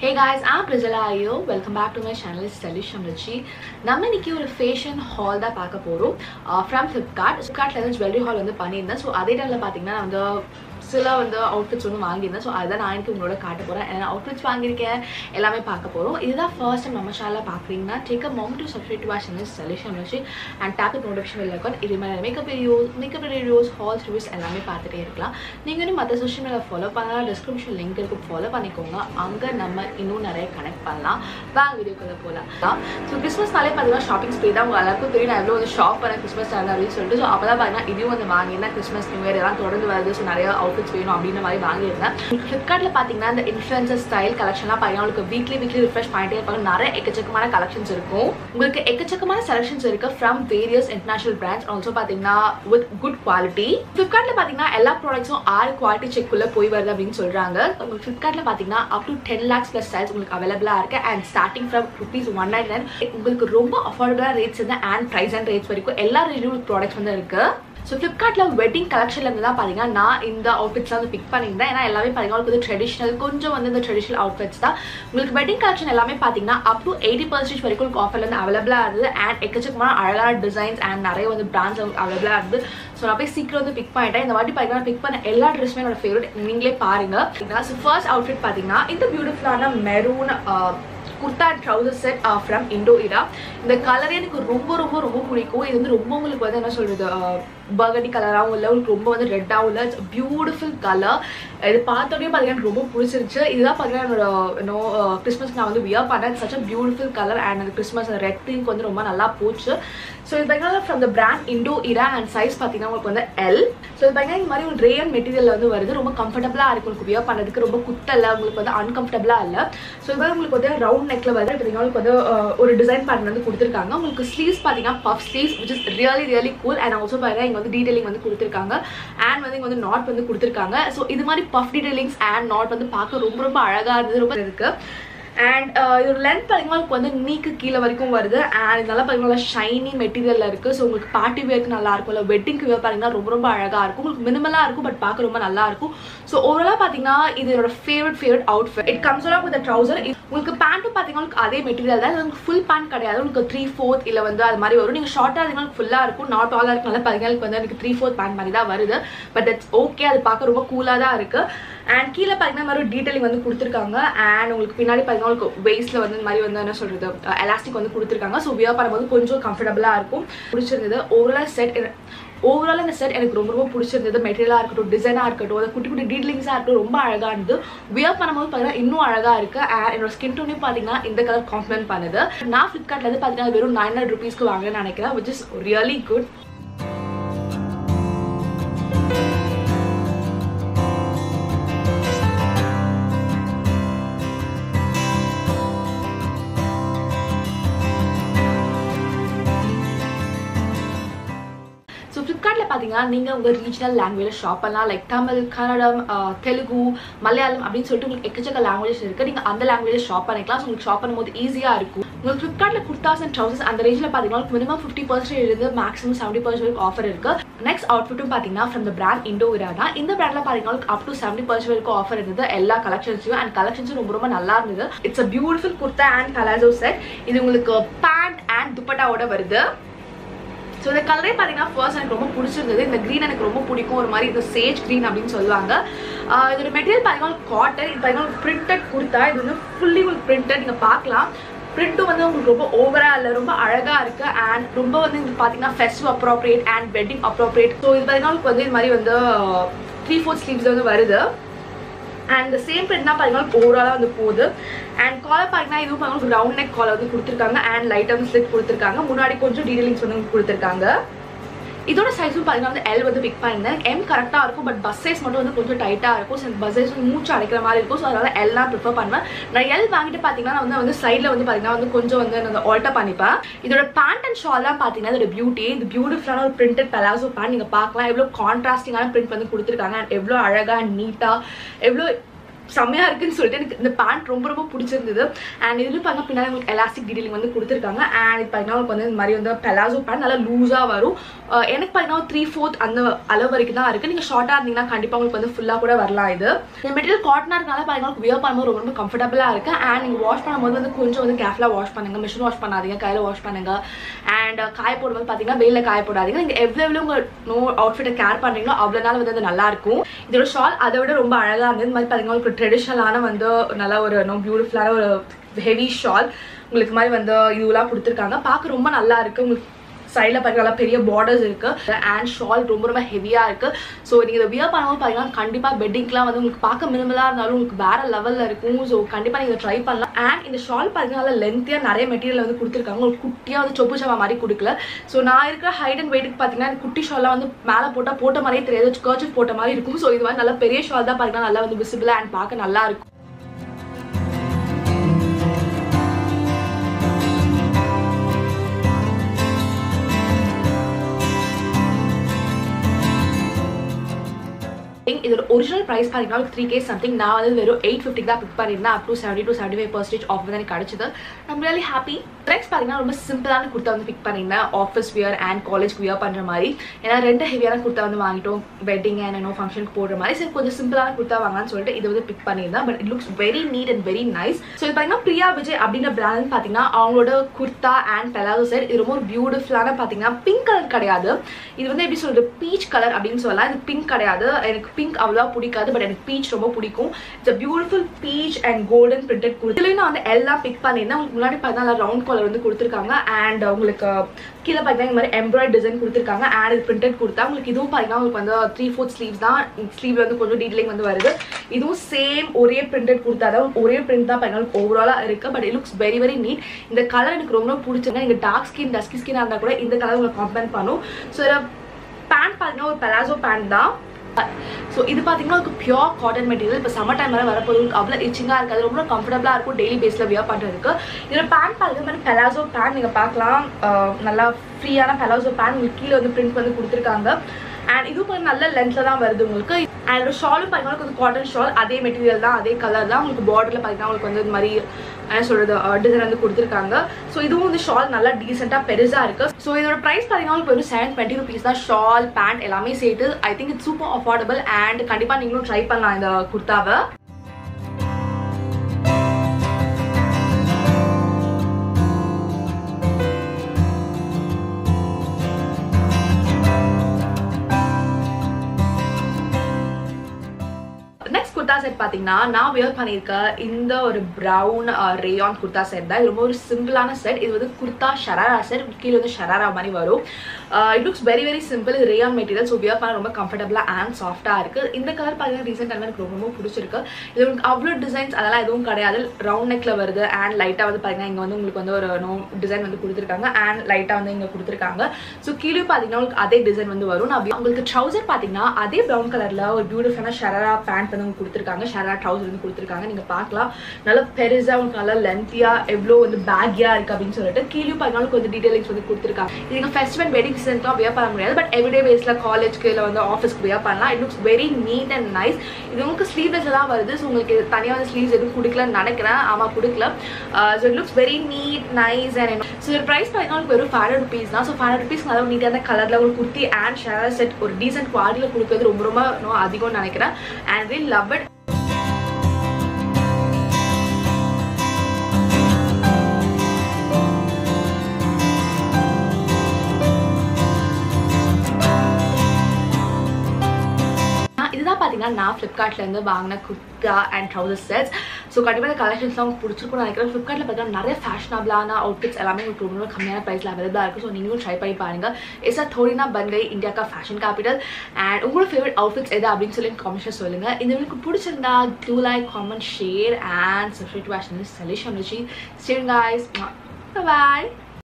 hey guys am Prijala ஐயோ welcome back to my channel stylish Amirchi நம்ம இன்னைக்கு ஒரு ஃபேஷன் ஹால் தான் பார்க்க போகிறோம் ஃப்ரம் ஃப்ளிப்கார்ட் ஃப்ளிப்கார்ட்ல இருந்து ஜுவல்லரி ஹால் வந்து பண்ணியிருந்தேன் ஸோ அதே டைமில் பார்த்தீங்கன்னா நான் வந்து சில வந்து அவுட்ஃபிட்ஸ் வந்து வாங்கியிருந்தேன் ஸோ அதை நான் எனக்கு உங்களோட காட்ட போகிறேன் ஏன்னா அவுட்ஃபிட்ஸ் வாங்கியிருக்கேன் எல்லாமே பார்க்க போகிறோம் இதுதான் ஃபர்ஸ்ட் டைம் நம்ம சேனலில் பார்க்குறீங்கன்னா take a moment to subscribe to channel stylish Amirchi and tap notification வெளில இருக்கும் இது மாதிரி makeup videos makeup videos hauls reviews எல்லாமே பார்த்துட்டே இருக்கலாம் நீங்கள் இன்னும் மற்ற சோஷியல் மீடியா ஃபாலோ பண்ணலாம் டிஸ்கிரிப்ஷன் லிங்க் இருக்கும் ஃபாலோ பண்ணிக்கோங்க அங்கே நம்ம இன்னும் நிறைய கனெக்ட் பண்ணலாம் வாங்க வீடியோக்குள்ளே போகலாம் ஸோ கிறிஸ்மஸ்னாலே பார்த்தீங்கன்னா ஷாப்பிங் ஸ்பே தான் உங்கள் எல்லாருக்கும் தெரியும் நான் எவ்வளோ வந்து ஷாப் பண்ண கிறிஸ்மஸ் டைம் அப்படின்னு சொல்லிட்டு ஸோ அப்போ தான் பார்த்தீங்கன்னா இதையும் வந்து வாங்கியிருந்தேன் கிறிஸ்மஸ் நியூ இயர் எல்லாம் தொடர்ந்து வருது ஸோ நிறைய அவுட்ஃபிட்ஸ் வேணும் அப்படின்ற மாதிரி வாங்கியிருந்தேன் ஃப்ளிப்கார்ட்டில் பார்த்தீங்கன்னா இந்த இன்ஃப்ளூயன்சர் ஸ்டைல் கலெக்ஷன்லாம் பார்த்தீங்கன்னா உங்களுக்கு வீக்லி வீக்லி ரிஃப்ரெஷ் பண்ணிட்டே இருப்பாங்க நிறைய எக்கச்சக்கமான கலெக்ஷன்ஸ் இருக்கும் உங்களுக்கு எக்கச்சக்கமான செலக்ஷன்ஸ் இருக்கு from various international brands also பார்த்தீங்கன்னா வித் குட் குவாலிட்டி ஃப்ளிப்கார்ட்டில் பார்த்தீங்கன்னா எல்லா ப்ராடக்ட்ஸும் ஆறு குவாலிட்டி செக்குள்ளே போய் வருது அப்படின்னு சொல்கிறாங்க உங்களுக்கு ஃப்ளிப்கார்ட்டில் பார்த்தீங்கன்னா up to ten lakhs plus size உங்களுக்கு அவைலபிளாக இருக்கு and starting from rupees one nine nine உங்களுக்கு ரொம்ப அஃபோர்டபுளாக ரேட்ஸ் வந்து அண்ட் ப்ரைஸ் அண்ட் ரேட்ஸ் வரைக்கும் எல்லா ரிவ்யூ ப்ராடக்ட்ஸ் வந்து இருக்கு ஸோ ஃப்ளிப்கார்ட்டில் வெட்டிங் கலெக்ஷன்ல இருந்து தான் பார்த்தீங்கன்னா நான் இந்த அவுட்ஃபிட்ஸ்லாம் வந்து பிக் பண்ணியிருந்தேன் ஏன்னா எல்லாமே பார்த்தீங்கன்னா உங்களுக்கு வந்து ட்ரெடிஷனல் கொஞ்சம் வந்து இந்த ட்ரெடிஷனல் அவுட்ஃபிட்ஸ் தான் உங்களுக்கு வெட்டிங் கலெக்ஷன் எல்லாமே பார்த்தீங்கன்னா அப் டு எயிட்டி பர்சன்டேஜ் வரைக்கும் உங்களுக்கு ஆஃபர்ல இருந்து அவைலபிளாக இருந்தது அண்ட் எக்கச்சக்கமான அழகான டிசைன்ஸ் அண்ட் நிறைய வந்து பிராண்ட்ஸ் அவைலபிளாக இருந்து ஸோ நான் போய் சீக்கிரம் வந்து பிக் பண்ணிட்டேன் இந்த வாட்டி பார்த்தீங்கன்னா பிக் பண்ண எல்லா ட்ரெஸ்ஸுமே என்னோட ஃபேவரட் நீங்களே பாருங்க ஸோ ஃபர்ஸ்ட் அவுட்ஃபிட் பார்த்தீங்கன்னா இந்த பியூட்டிஃபுல்லான maroon kurta trouser set from Indo Era இந்த கலரே எனக்கு ரொம்ப ரொம்ப ரொம்ப பிடிக்கும் இது வந்து ரொம்ப உங்களுக்கு வந்து என்ன சொல்றது பர்கடி கலராகவும் இல்லை உங்களுக்கு ரொம்ப வந்து ரெட்டாகவும் இல்லை இட்ஸ் பியூட்டிஃபுல் கலர் இது பார்த்தோடனே பார்த்தீங்கன்னா ரொம்ப பிடிச்சிருச்சு இதுதான் பார்த்தீங்கன்னா என்னோட நோ கிறிஸ்மஸ்க்கு நான் வந்து வியர் பண்ணேன் such a beautiful colour and அந்த கிறிஸ்மஸ் ரெட் பிங்க் வந்து ரொம்ப நல்லா போச்சு ஸோ இது பார்த்தீங்கன்னா from the brand Indo Era and size பார்த்தீங்கன்னா உங்களுக்கு வந்து எல் ஸோ இது பார்த்தீங்கன்னா இந்த மாதிரி ஒரு ரேயன் மெட்டீரியல் வந்து வருது ரொம்ப கம்ஃபர்டபுளாக இருக்கும் உங்களுக்கு வியர் பண்ணுறதுக்கு ரொம்ப குத்தலை உங்களுக்கு வந்து அன்கம்ஃபர்டபுளாக இல்லை ஸோ இது வந்து உங்களுக்கு வந்து ரவுண்ட் நெக்கில் வந்து பார்த்தீங்கன்னா உங்களுக்கு வந்து ஒரு டிசைன் பேட்டர்ன் வந்து கொடுத்துருக்காங்க உங்களுக்கு ஸ்லீவ்ஸ் பார்த்தீங்கன்னா puff sleeves which is really really cool and also பார்த்தீங்கன்னா இங்கே வந்து டீடைலிங் வந்து கொடுத்துருக்காங்க அண்ட் வந்து இங்கே வந்து நாட் வந்து கொடுத்துருக்காங்க ஸோ இது மாதிரி பஃப் டீடைலிங்ஸ் அண்ட் நாட் வந்து பார்க்க ரொம்ப ரொம்ப அழகாக இருந்தது ரொம்ப இருக்கு அண்ட் இதோட லென்த் பார்த்தீங்கன்னா உங்களுக்கு வந்து நீக்கு கீழே வரைக்கும் வருது அண்ட் இதெல்லாம் பார்த்தீங்கன்னா ஷைனி மெட்டீரியலில் இருக்குது ஸோ உங்களுக்கு பார்ட்டி வேர்க்கு நல்லா இருக்கும் இல்லை வெட்டிங்க்கு வேர் பார்த்தீங்கன்னா ரொம்ப ரொம்ப அழகாக இருக்கும் உங்களுக்கு மினிமலாக இருக்கும் பட் பார்க்க ரொம்ப நல்லா இருக்கும் ஸோ ஓவராலாக பார்த்தீங்கன்னா இது என்னோட favourite favourite outfit it comes off with trouser உங்களுக்கு பேண்ட்டும் பார்த்தீங்கன்னா உங்களுக்கு அதே மெட்டீரியல் தான் உங்களுக்கு ஃபுல் பேண்ட் கிடையாது உங்களுக்கு த்ரீ ஃபோர்த் இல்லை வந்து அது மாதிரி வரும் நீங்கள் ஷார்ட்டாக இருந்தீங்கன்னா ஃபுல்லாக இருக்கும் நாட் ஆலாக இருக்கனால பார்த்தீங்கன்னா வந்து எனக்கு த்ரீ ஃபோர்த் பேண்ட் மாதிரி தான் வருது பட் இட்ஸ் ஓகே அது பார்க்க ரொம்ப கூலாக தான் இருக்குது அண்ட் கீழே பார்த்தீங்கன்னா மாதிரி டீட்டெயிலிங் வந்து கொடுத்துருக்காங்க அண்ட் உங்களுக்கு பின்னாடி பார்த்தீங்கன்னா உங்களுக்கு வெயிஸ்ட்ல வந்து இந்த மாதிரி வந்து என்ன சொல்றது எலாஸ்டிக் வந்து கொடுத்துருக்காங்க ஸோ வியர் பண்ணும்போது கொஞ்சம் கம்ஃபர்டபுளாக இருக்கும் பிடிச்சிருந்தது ஓவரால் செட் ஓவரால் இந்த செட் எனக்கு ரொம்ப ரொம்ப பிடிச்சிருந்தது மெட்டீரியலாக இருக்கட்டும் டிசைனாக இருக்கட்டும் அது குட்டி குட்டி டீட்டெயிலிங்ஸாக இருக்கட்டும் ரொம்ப அழகாக இருந்தது வியர் பண்ணும்போது பார்த்தீங்கன்னா இன்னும் அழகாக இருக்குது அண்ட் என்னோட ஸ்கின் டோனையும் பார்த்தீங்கன்னா இந்த கலர் காம்ப்ளிமெண்ட் பண்ணுது நான் ஃப்ளிப்கார்ட்லேருந்து பார்த்தீங்கன்னா வெறும் நைன் ஹண்ட்ரட் ருபீஸ்க்கு வாங்கன்னு நினைக்கிறேன் which is really good so ஃப்ளிப்கார்ட்டில் பார்த்தீங்கன்னா நீங்கள் உங்கள் ரீஜனல் லாங்குவேஜ் ஷாப் பண்ணலாம் லைக் தமிழ் கன்னடம் தெலுங்கு மலையாளம் அப்படின்னு சொல்லிட்டு உங்களுக்கு எக்கச்சக்க லாங்குவேஜஸ் இருக்குது நீங்கள் அந்த லாங்குவேஜ் ஷாப் பண்ணிக்கலாம் ஸோ உங்களுக்கு ஷாப் பண்ணும்போது ஈஸியாக இருக்கும் உங்களுக்கு ஃப்ளிப்கார்ட்டில் குர்தாஸ் அண்ட் ட்ரௌசர்ஸ் அந்த ரேஞ்சில் பார்த்தீங்கன்னா மினிமம் ஃபிஃப்டி பர்சன்டேஜ் இருந்து மேக்ஸிமம் செவன்டி பர்சன்ட் வரைக்கும் ஆஃபர் இருக்குது நெக்ஸ்ட் அவுட்ஃபிட்டும் பார்த்தீங்கன்னா from the brand Indo Era தான் இந்த பிராண்டில் பார்த்தீங்கன்னா அப் டு செவன்டி பர்சன்ட் வரைக்கும் ஆஃபர் இருந்தது எல்லா கலெக்ஷன்ஸையும் அண்ட் கலெக்ஷன்ஸும் ரொம்ப ரொம்ப நல்லா இருந்தது it's a beautiful kurta and palazzo set இது உங்களுக்கு பேண்ட் அண்ட் துப்பட்டாவோட வருது ஸோ இந்த கலரே பார்த்தீங்கன்னா ஃபர்ஸ்ட் எனக்கு ரொம்ப பிடிச்சிருந்தது இந்த க்ரீன் எனக்கு ரொம்ப பிடிக்கும் ஒரு மாதிரி இந்த சேஜ் க்ரீன் அப்படின்னு சொல்லுவாங்க இதோட மெட்டீரியல் பார்த்தீங்கன்னா காட்டன் இது பார்த்தீங்கன்னா பிரிண்டட் கொடுத்தா இது வந்து ஃபுல்லி உங்களுக்கு பிரிண்டட் நீங்கள் பார்க்கலாம் பிரிண்ட்டும் வந்து உங்களுக்கு ரொம்ப ஓவராக இல்லை ரொம்ப அழகாக இருக்குது அண்ட் ரொம்ப வந்து இது பார்த்தீங்கன்னா festive appropriate and wedding appropriate so இது பார்த்தீங்கன்னா உங்களுக்கு வந்து இது மாதிரி வந்து த்ரீ ஃபோர்த் ஸ்லீவ்ஸில் வந்து வருது அண்ட் இந்த சேம் பிரிண்ட் தான் பார்த்தீங்கன்னா ஓவராலாக வந்து போகுது அண்ட் காலர் பார்த்தீங்கன்னா இதுவும் பார்த்தீங்கன்னா ரவுண்ட் நெக் காலர் வந்து கொடுத்துருக்காங்க அண்ட் லைட் வந்து ஸ்லிட் கொடுத்துருக்காங்க முன்னாடி கொஞ்சம் டீடைலிங்ஸ் வந்து கொடுத்துருக்காங்க இதோட சைஸும் பார்த்தீங்கன்னா வந்து எல் வந்து பிக் பண்ணியிருந்தேன் எம் கரெக்டாக இருக்கும் பட் பஸ் சைஸ் மட்டும் வந்து கொஞ்சம் டைட்டாக இருக்கும் ஸோ பஸ் சைஸ் வந்து மூச்சு அடைக்கிற மாதிரி இருக்கும் ஸோ அதனால் எல் தான் ப்ரிஃபர் பண்ணுவேன் நான் எல் வாங்கிட்டு பார்த்தீங்கன்னா நான் வந்து வந்து சைடில் வந்து பார்த்தீங்கன்னா வந்து கொஞ்சம் வந்து நான் ஆல்ட்டர் பண்ணிப்பேன் இதோட பேண்ட் அண்ட் ஷால் தான் பார்த்தீங்கன்னா இதோட பியூட்டி இது பியூட்டிஃபுல்லான ஒரு பிரிண்டட் பெலாசோ பேண்ட் நீங்கள் பார்க்கலாம் எவ்வளோ கான்ட்ராஸ்டிங்கான பிரிண்ட் வந்து கொடுத்துருக்காங்க அண்ட் எவ்வளோ அழகாக நீட்டாக எவ்வளோ செம்மையாக இருக்குன்னு சொல்லிட்டு எனக்கு இந்த பேண்ட் ரொம்ப ரொம்ப பிடிச்சிருந்தது அண்ட் இதில் பார்த்தா பின்னாடி உங்களுக்கு எலாஸ்டிக் டீடைலிங் வந்து கொடுத்துருக்காங்க அண்ட் இது பார்த்தீங்கன்னா உங்களுக்கு வந்து இந்த மாதிரி வந்து பெலாசோ பேண்ட் நல்லா லூஸாக வரும் அஹ் எனக்கு பார்த்தீங்கன்னா த்ரீ ஃபோர்த் அந்த அளவு வரைக்கும் தான் இருக்குது நீங்கள் ஷார்ட்டாக இருந்தீங்கன்னா கண்டிப்பாக உங்களுக்கு வந்து ஃபுல்லாக கூட வரலாம் இது இந்த மெட்டீரியல் காட்டனாக இருக்கனால பார்த்தீங்கன்னா வியர் பண்ணும்போது ரொம்ப ரொம்ப கம்ஃபர்டபுளாக இருக்குது அண்ட் நீங்கள் வாஷ் பண்ணும்போது வந்து கொஞ்சம் வந்து கேர்ஃபுல்லாக வாஷ் பண்ணுங்க மிஷின் வாஷ் பண்ணாதீங்க கையில் வாஷ் பண்ணுங்க அண்ட் காய போடும்போது பார்த்தீங்கன்னா வெயிலில் காய போடாதீங்க நீங்கள் எவ்வளோ எவ்வளோ உங்கள் நோ அவுட்ஃபிட்டை கேர் பண்ணுறீங்களோ அவ்வளோ நாள் வந்து அது நல்லா இருக்கும் இதோட ஷால் அதை விட ரொம்ப அழகாக இருந்தது இந்த மாதிரி பார்த்தீங்கன்னா உங்களுக்கு ட்ரெடிஷ்னலான வந்து நல்ல ஒரு நோ பியூட்டிஃபுல்லான ஒரு ஹெவி ஷால் உங்களுக்கு மாதிரி வந்து இதுவெல்லாம் கொடுத்துருக்காங்க பார்க்க ரொம்ப நல்லா இருக்கு உங்களுக்கு சைடில் பார்த்தீங்கன்னா பெரிய பார்டர்ஸ் இருக்கு அண்ட் ஷால் ரொம்ப ரொம்ப ஹெவியாக இருக்கு ஸோ நீங்கள் இதை வியர் பண்ணும்போது பார்த்தீங்கன்னா கண்டிப்பாக பெட்டிங்லாம் வந்து உங்களுக்கு பார்க்க மினிமலாக இருந்தாலும் உங்களுக்கு வேற லெவலில் இருக்கும் ஸோ கண்டிப்பாக நீங்கள் ட்ரை பண்ணலாம் அண்ட் இந்த ஷால் பார்த்தீங்கன்னா லென்த்தியாக நிறைய மெட்டீரியல் வந்து கொடுத்துருக்காங்க உங்களுக்கு குட்டியாக வந்து சொப்பு சவா மாதிரி கொடுக்கல ஸோ நான் இருக்கிற ஹைட் அண்ட் வெயிட்டுக்கு பார்த்தீங்கன்னா எனக்கு குட்டி ஷால்லாம் வந்து மேலே போட்டால் போட்ட மாதிரியே தெரியாது கர்ச்சிஃப் போட்ட மாதிரி இருக்கும் ஸோ இது வந்து நல்ல பெரிய ஷால் தான் பார்த்தீங்கன்னா நல்லா வந்து விசிபிளாக அண்ட் பார்க்க நல்லா இருக்கும் think இதோட ஒரிஜினல் ப்ரைஸ் பார்த்தீங்கன்னா த்ரீ கே சம்திங் நான் வந்து வெறும் எயிட் ஃபிஃப்டி தான் பிக் பண்ணியிருந்தேன் up to seventy to seventy five percentage off தான் எனக்கு கிடச்சிது நம்ம ரியலி ஹாப்பி ட்ரெஸ் பார்த்தீங்கன்னா ரொம்ப சிம்பிளான குர்த்தா வந்து பிக் பண்ணியிருந்தேன் office wear and college wear பண்ணுற மாதிரி ஏன்னா ரெண்டு ஹெவியான குர்த்தா வந்து வாங்கிட்டோம் வெட்டிங் அண்ட் என்னோ ஃபங்க்ஷனுக்கு போடுற மாதிரி சரி கொஞ்சம் சிம்பிளான குர்த்தா வாங்கலாம்னு சொல்லிட்டு இது வந்து பிக் பண்ணியிருந்தேன் but it looks very neat and very nice so இது பார்த்தீங்கன்னா பிரியா விஜய் அப்படின்ற பிராண்ட் பார்த்தீங்கன்னா அவங்களோட குர்த்தா அண்ட் பெலாசோ செட் இது ரொம்ப ஒரு பியூட்டிஃபுல்லான பார்த்தீங்கன்னா பிங்க் கலர் கிடையாது இது வந்து எப்படி சொல்றது பீச் கலர் அப்படின்னு சொல்லலாம் இது பிங்க் கிடையாது எனக்கு பிங்க் அவ்வளோவா பிடிக்காது பட் எனக்கு பீச் ரொம்ப பிடிக்கும் it's beautiful peach and golden printed kurti இதுலேயும் நான் வந்து எல்லாம் பிக் பண்ணியிருந்தேன் உங்களுக்கு முன்னாடி பார்த்தா ரவுண்ட் காலர் வந்து கொடுத்துருக்காங்க அண்ட் உங்களுக்கு கீழே பார்த்தீங்கன்னா இந்த மாதிரி எம்ப்ராய்ட் டிசைன் கொடுத்துருக்காங்க அண்ட் இது பிரிண்டட் கொடுத்தா உங்களுக்கு இதுவும் பார்த்தீங்கன்னா உங்களுக்கு வந்து த்ரீ ஃபோர்த் ஸ்லீவ்ஸ் தான் ஸ்லீவ்ல வந்து கொஞ்சம் டீடைலிங் வந்து வருது இதுவும் சேம் ஒரே பிரிண்டட் கொடுத்தா தான் ஒரே பிரிண்ட் தான் பார்த்தீங்கன்னா ஓவராலாக இருக்கு but it looks very very neat இந்த கலர் எனக்கு ரொம்ப பிடிச்சிருங்க நீங்கள் டார்க் ஸ்கின் டஸ்கி ஸ்கின் இருந்தால் கூட இந்த கலர் உங்களுக்கு காம்பேர் பண்ணும் ஸோ பேண்ட் பார்த்தீங்கன்னா ஒரு பெலாசோ பேண்ட் தான் ஸோ இது பார்த்தீங்கன்னா உங்களுக்கு பியோர் காட்டன் மெட்டீரியல் இப்போ சம்மர் டைம் வர வரப்போது உங்களுக்கு அவ்வளோ இச்சிங்காக இருக்காது ரொம்ப கம்ஃபர்டபுளாக இருக்கும் டெய்லி பேஸில் வியர் பண்ணுறதுக்கு இதில் பேண்ட் பார்த்தீங்கன்னா மாதிரி பெலாசோ பேண்ட் நீங்கள் பார்க்கலாம் அஹ் நல்லா ஃப்ரீயான பெலாசோ பேண்ட் உங்களுக்கு கீழே வந்து பிரிண்ட் வந்து கொடுத்துருக்காங்க அண்ட் இது கொஞ்சம் நல்ல லென்த்தில் தான் வருது உங்களுக்கு அண்ட் ஷாலும் பார்த்தீங்கன்னா கொஞ்சம் காட்டன் ஷால் அதே மெட்டீரியல் தான் அதே கலர் தான் உங்களுக்கு பார்டரில் பார்த்தீங்கன்னா உங்களுக்கு வந்து இந்த மாதிரி என்ன சொல்கிறது டிசைன் வந்து கொடுத்துருக்காங்க ஸோ இதுவும் வந்து ஷால் நல்லா டீசெண்டாக பெருசாக இருக்குது ஸோ இதோட ப்ரைஸ் பார்த்தீங்கன்னா உங்களுக்கு ஒரு செவன் டுவெண்ட்டி ருபீஸ் தான் ஷால் பேண்ட் எல்லாமே சேர்த்து I think it's super affordable and கண்டிப்பாக நீங்களும் ட்ரை பண்ணலாம் இந்த குர்த்தாவை நெக்ஸ்ட் குர்தா செட் பார்த்தீங்கன்னா நான் வியர் பண்ணியிருக்க இந்த ஒரு ப்ரௌன் ரேயான் குர்தா செட் தான் இது ரொம்ப ஒரு சிம்பிளான செட் இது வந்து குர்தா ஷராரா செட் கீழே வந்து ஷராரா மாதிரி வரும் it looks very very simple இது ரேயான் மெட்டீரியல் ஸோ வியர் பண்ண ரொம்ப கம்ஃபர்டபுளாக அண்ட் சாஃப்டாக இருக்குது இந்த கலர் பார்த்தீங்கன்னா ரீசெண்ட் டைம் எனக்கு ரொம்ப ரொம்ப பிடிச்சிருக்கு இது உங்களுக்கு அவ்வளோ டிசைன்ஸ் அதெல்லாம் எதுவும் கிடையாது ரவுண்ட் நெக்கில் வருது அண்ட் லைட்டாக வந்து பார்த்தீங்கன்னா இங்கே வந்து உங்களுக்கு வந்து ஒரு நோ டிசைன் வந்து கொடுத்துருக்காங்க அண்ட் லைட்டாக வந்து இங்கே கொடுத்துருக்காங்க ஸோ கீழே பார்த்தீங்கன்னா உங்களுக்கு அதே டிசைன் வந்து வரும் நான் உங்களுக்கு ட்ரௌசர் பார்த்தீங்கன்னா அதே ப்ரௌன் கலரில் ஒரு பியூட்டிஃபுல்லான ஷராரா பேண்ட் வந்து உங்களுக்கு கொடுத்துருக்காங்க ஷராரா ட்ரௌசர் வந்து கொடுத்துருக்காங்க நீங்கள் பார்க்கலாம் நல்லா பெருசாக உங்களுக்கு நல்லா லென்த்தியாக எவ்வளோ வந்து பேக்கியாக இருக்குது அப்படின்னு சொல்லிட்டு கீழே பார்த்தீங்கன்னா கொஞ்சம் டீடைலிங்ஸ் வந்து கொடுத்துருக்காங்க இது நீங்கள் ஃபெஸ்டிவல் வெட்டிங் சீசனுக்கு வியர் பண்ண முடியாது பட் எவ்ரிடே பேஸில் காலேஜ்க்கு இல்லை வந்து ஆஃபீஸ்க்கு வியர் பண்ணலாம் it looks very neat and nice இது உங்களுக்கு ஸ்லீவ்லெஸ்ல தான் வருது ஸோ உங்களுக்கு தனியாக வந்து ஸ்லீவ்ஸ் எதுவும் கொடுக்கலன்னு நினைக்கிறேன் ஆமாம் கொடுக்கல so it looks very neat nice and so இது ப்ரைஸ் பார்த்தீங்கன்னா உங்களுக்கு வெறும் ஃபைவ் ஹண்ட்ரட் ருபீஸ் தான் ஸோ ஃபைவ் ஹண்ட்ரட் ருபீஸ் நல்லா நீட்டான கலரில் ஒரு குர்த்தி அண்ட் ஷேர் செட் ஒரு டீசென்ட் குவாலிட்டியில் கொடுக்குறது ரொம்ப ரொம்ப no, அதிகம்னு நினைக்கிறேன் அண்ட் வி லவ் இட் இதுதான் பார்த்தீங்கன்னா நான் ஃப்ளிப்கார்ட்லேருந்து வாங்கின kurta and trouser sets so கண்டிப்பாக இந்த கலெக்ஷன்ஸ்லாம் உங்களுக்கு பிடிச்சிருக்கும்னு நினைக்கிறேன் ஃப்ளிப்கார்ட்டில் பார்த்தீங்கன்னா நிறைய ஃபேஷனபிளான அவுட்ஃபிட்ஸ் எல்லாமே உங்களுக்கு ரொம்ப ரொம்ப கம்மியான ப்ரைஸில் அவைலபிளாக இருக்குது ஸோ நீங்களும் ட்ரை பண்ணி பாருங்கள் இட்ஸ் அ தோடினா பன்கை இந்தியாக்கா ஃபேஷன் கேபிட்டல் அண்ட் உங்களோட ஃபேவரட் அவுட்ஃபிட்ஸ் எது அப்படின்னு சொல்லி காமெண்ட்ஸில் சொல்லுங்கள் இந்த வீடியோக்கு பிடிச்சிருந்தா do like comment share and subscribe to வாஷன் சலிஷ் அமிச்சி ஸ்டேன் காய்ஸ் பாய்